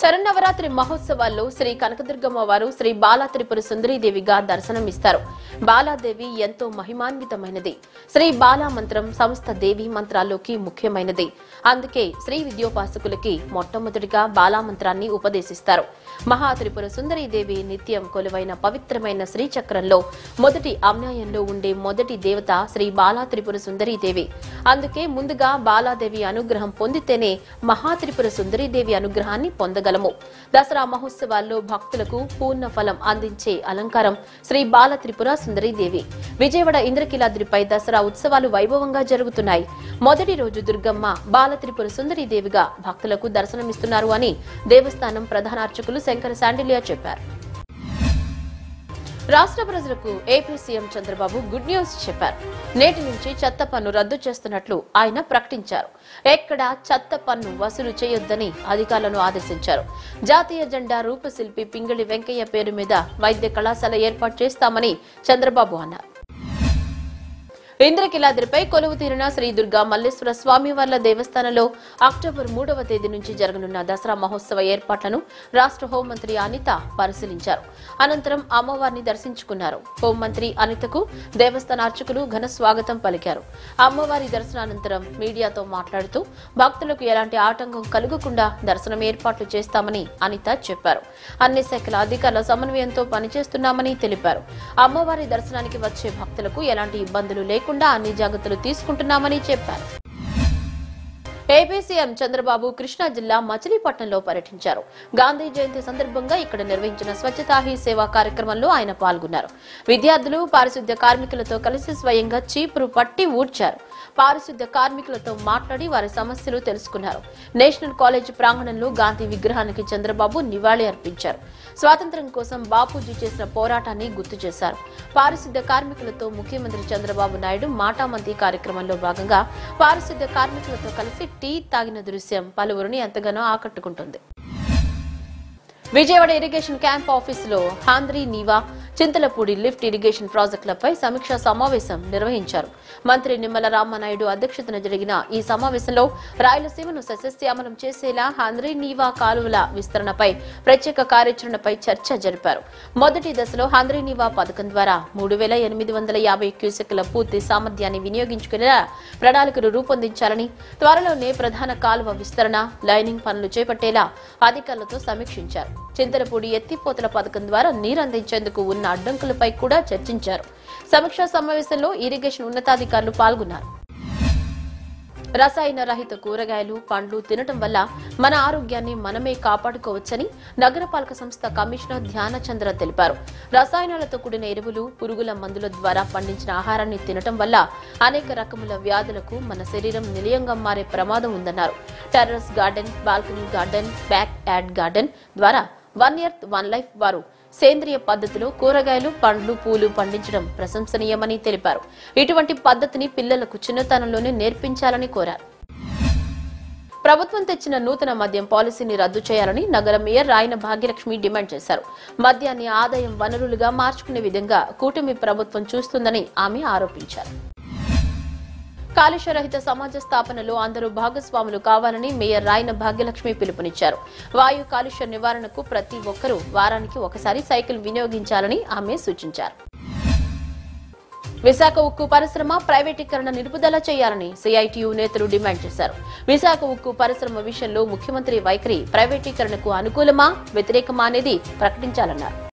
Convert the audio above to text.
శరన్నవరాత్రి మహోత్సవాల్లో శ్రీ కనకదుర్గమ్మ వారు శ్రీ బాలా త్రిపుర సుందరీదేవిగా దర్శనమిస్తారు బాలాదేవి ఎంతో మహిమాన్వితమైనది శ్రీ బాలా మంత్రం సమస్త దేవి మంత్రాల్లోకి ముఖ్యమైనది అందుకే శ్రీ విద్యోపాసకులకి మొట్టమొదటిగా బాలా మంత్రాన్ని ఉపదేశిస్తారు మహా త్రిపుర సుందరీదేవి నిత్యం కొలువైన పవిత్రమైన శ్రీచక్రంలో మొదటి అమ్నాయంలో ఉండే మొదటి దేవత శ్రీ బాలా త్రిపుర సుందరీదేవి అందుకే ముందుగా బాలాదేవి అనుగ్రహం పొందితేనే మహా త్రిపుర సుందరీదేవి అనుగ్రహాన్ని పొందగలము దసరా మహోత్సవాల్లో భక్తులకు పూర్ణ ఫలం అందించే అలంకారం శ్రీ బాల త్రిపుర సుందరీదేవి విజయవాడ ఇంద్రకీలాద్రిపై దసరా ఉత్సవాలు వైభవంగా జరుగుతున్నాయి మొదటి రోజు దుర్గమ్మ బాల త్రిపుర సుందరీదేవిగా భక్తులకు దర్శనమిస్తున్నారు అని దేవస్థానం ప్రధాన అర్చకులు శంకర శాండిలియా చెప్పారు రాష్ట్ర ప్రజలకు AP CM Chandrababu good news చెప్పారు నేటి నుంచి చెత్త పన్ను రద్దు చేస్తున్నట్లు ఆయన ప్రకటించారు ఎక్కడా చెత్త పన్ను వసూలు చేయొద్దని అధికారులను ఆదేశించారు జాతీయ జెండా రూపశిల్పి పింగళి వెంకయ్య పేరు మీద వైద్య కళాశాల ఏర్పాటు చేస్తామని చంద్రబాబు అన్నారు ఇంద్రకిలాద్రిపై కొలువు తీరిన శ్రీ దుర్గా మల్లేశ్వర స్వామివార్ల దేవస్థానంలో అక్టోబర్ మూడవ తేదీ నుంచి జరగనున్న దసరా మహోత్సవ ఏర్పాట్లను రాష్ట్ర హోంమంత్రి అనిత పరిశీలించారు అనంతరం అమ్మవారిని దర్శించుకున్నారు హోంమంత్రి అనితకు దేవస్థాన అర్చకులు ఘన స్వాగతం పలికారు అమ్మవారి దర్శనానంతరం మీడియాతో మాట్లాడుతూ భక్తులకు ఎలాంటి ఆటంకం కలుగకుండా దర్శనం ఏర్పాట్లు చేస్తామని అనిత చెప్పారు అన్ని శాఖల అధికారుల సమన్వయంతో పనిచేస్తున్నామని తెలిపారు అమ్మవారి దర్శనానికి వచ్చే భక్తులకు ఎలాంటి ఇబ్బందులు లేకుండా అన్ని జాగ్రత్తలు తీసుకుంటున్నామని చెప్పారు ఏపీ సీఎం చంద్రబాబు కృష్ణా జిల్లా మచిలీపట్నంలో పర్యటించారు గాంధీ జయంతి సందర్భంగా ఇక్కడ నిర్వహించిన స్వచ్ఛతా హీ సేవా కార్యక్రమంలో ఆయన పాల్గొన్నారు విద్యార్థులు పారిశుద్ధ్య కార్మికులతో కలిసి స్వయంగా చీపురు పట్టి ఊడ్చారు పారిశుద్ధ్య కార్మికులతో మాట్లాడి వారి సమస్యలు తెలుసుకున్నారు నేషనల్ కాలేజ్ ప్రాంగణంలో గాంధీ విగ్రహానికి చంద్రబాబు నివాళి అర్పించారు స్వాతంత్ర్యం కోసం బాపూజీ చేసిన పోరాటాన్ని గుర్తు చేశారు పారిశుద్ధ్య కార్మికులతో ముఖ్యమంత్రి చంద్రబాబు నాయుడు మాటామంతి కార్యక్రమంలో భాగంగా పారిశుద్ధ్య కార్మికులతో కలిసి టీ తాగిన దృశ్యం పలువురిని ఎంతగానో ఆకట్టుకుంటుంది విజయవాడ ఇరిగేషన్ క్యాంప్ ఆఫీసులో హాంద్రీ నీవా చింతలపూడి లిఫ్ట్ ఇరిగేషన్ ప్రాజెక్టులపై సమీక్షా సమావేశం నిర్వహించారు మంత్రి నిమ్మల రామనాయుడు అధ్యక్షతన జరిగిన ఈ సమావేశంలో రాయలసీమను సస్యశ్యామలం చేసేలా హాంద్రీ నీవా కాలువల విస్తరణపై ప్రత్యేక కార్యాచరణపై చర్చ జరిపారు మొదటి దశలో హాంద్రీ నీవా పథకం ద్వారా మూడు వేల ఎనిమిది వందల యాభై క్యూసెక్ల పూర్తి సామర్థ్యాన్ని వినియోగించుకునేలా ప్రణాళికలు రూపొందించాలని త్వరలోనే ప్రధాన కాలువ విస్తరణ లైనింగ్ పనులు చేపట్టేలా అధికారులతో సమీక్షించారు చింతలపూడి ఎత్తిపోతల పథకం ద్వారా నీరందించేందుకు ఉన్న అడ్డంకులపై కూడా చర్చించారు సమీక్షా సమావేశంలో ఇరిగేషన్ ఉన్నతాధికారులు పాల్గొన్నారు రసాయన రహిత కూరగాయలు పండ్లు తినటం వల్ల మన ఆరోగ్యాన్ని మనమే కాపాడుకోవచ్చని నగరపాలక సంస్థ కమిషనర్ ధ్యానచంద్ర తెలిపారు రసాయనాలతో కూడిన ఎరువులు పురుగుల మందుల ద్వారా పండించిన ఆహారాన్ని తినటం వల్ల అనేక రకముల వ్యాధులకు మన శరీరం నిలయంగా మారే ప్రమాదం ఉందన్నారు terrace garden balcony garden backyard garden ద్వారా వన్ ఎర్త్ వన్ లైఫ్ వారు సేంద్రియ పద్ధతిలో కూరగాయలు పండ్లు పూలు పండించడం ప్రశంసనీయమని తెలిపారు ఇటువంటి పద్ధతిని పిల్లలకు చిన్నతనంలోనే నేర్పించాలని కోరారు ప్రభుత్వం తెచ్చిన నూతన మద్యం పాలసీని రద్దు చేయాలని నగర మేయర్ రాయన భాగ్యలక్ష్మి డిమాండ్ చేశారు మద్యాన్ని ఆదాయం వనరులుగా మార్చుకునే విధంగా కూటమి ప్రభుత్వం చూస్తుందని ఆమె ఆరోపించారు కాలుష్య రహిత సమాజ స్థాపనలో అందరూ భాగస్వాములు కావాలని మేయర్ రాయన భాగ్యలక్ష్మి పిలుపునిచ్చారు వాయు కాలుష్య నివారణకు ప్రతి ఒక్కరూ వారానికి ఒకసారి సైకిల్ వినియోగించాలని ఆమె సూచించారు విశాఖ ఉక్కు పరిశ్రమ ప్రైవేటీకరణ నిలుపుదల చేయాలని సిఐటియు నేతలు డిమాండ్ చేశారు విశాఖ ఉక్కు పరిశ్రమ విషయంలో ముఖ్యమంత్రి వైఖరి ప్రైవేటీకరణకు అనుకూలమా వ్యతిరేకమా అనేది ప్రకటించాలన్నారు